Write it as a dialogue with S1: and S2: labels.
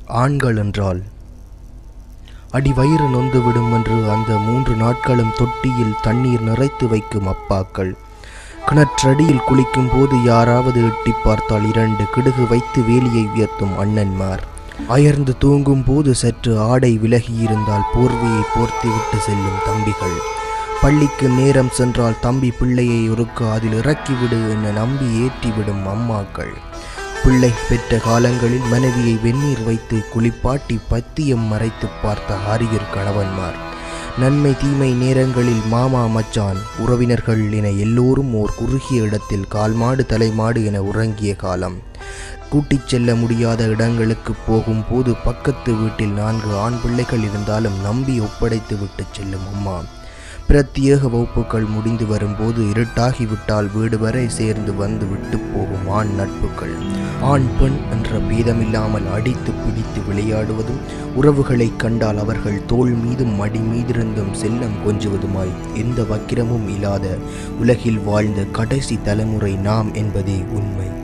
S1: ஆண்கள் என்றால் அடி வயிறு நொந்துவிடும் என்று அந்த மூன்று நாட்களும் தொட்டியில் தண்ணீர் நிறைத்து வைக்கும் அப்பாக்கள் கிணற்றடியில் குளிக்கும் போது யாராவது எட்டி பார்த்தால் இரண்டு கிடுகு வைத்து வேலியை உயர்த்தும் அண்ணன்மார் அயர்ந்து தூங்கும் போது சற்று ஆடை விலகியிருந்தால் போர்வையை போர்த்திவிட்டு செல்லும் தம்பிகள் பள்ளிக்கு நேரம் சென்றால் தம்பி பிள்ளையை ஒருக்க அதில் இறக்கிவிடு என நம்பி ஏற்றிவிடும் அம்மாக்கள் பிள்ளை பெற்ற காலங்களில் மனைவியை வெந்நீர் வைத்து குளிப்பாட்டி பத்தியம் மறைத்து பார்த்த ஆரியர் கணவன்மார் நன்மை தீமை நேரங்களில் மாமா மச்சான் உறவினர்கள் என எல்லோரும் ஓர் குறுகிய இடத்தில் கால்மாடு தலைமாடு என உறங்கிய காலம் கூட்டிச் செல்ல முடியாத இடங்களுக்கு போகும்போது பக்கத்து வீட்டில் நான்கு ஆண் பிள்ளைகள் இருந்தாலும் நம்பி ஒப்படைத்து விட்டு செல்லும் அம்மா பிரத்யேக வகுப்புகள் முடிந்து வரும்போது இருட்டாகிவிட்டால் வீடு வரை சேர்ந்து வந்து விட்டு போகும் ஆண் நட்புகள் ஆண் பெண் என்ற பேதமில்லாமல் அடித்து பிடித்து விளையாடுவதும் உறவுகளைக் கண்டால் அவர்கள் தோள் மீதும் மடி மீதிருந்தும் செல்லம் கொஞ்சுவதுமாய் எந்த வக்கிரமும் இல்லாத உலகில் வாழ்ந்த கடைசி தலைமுறை நாம் என்பதே உண்மை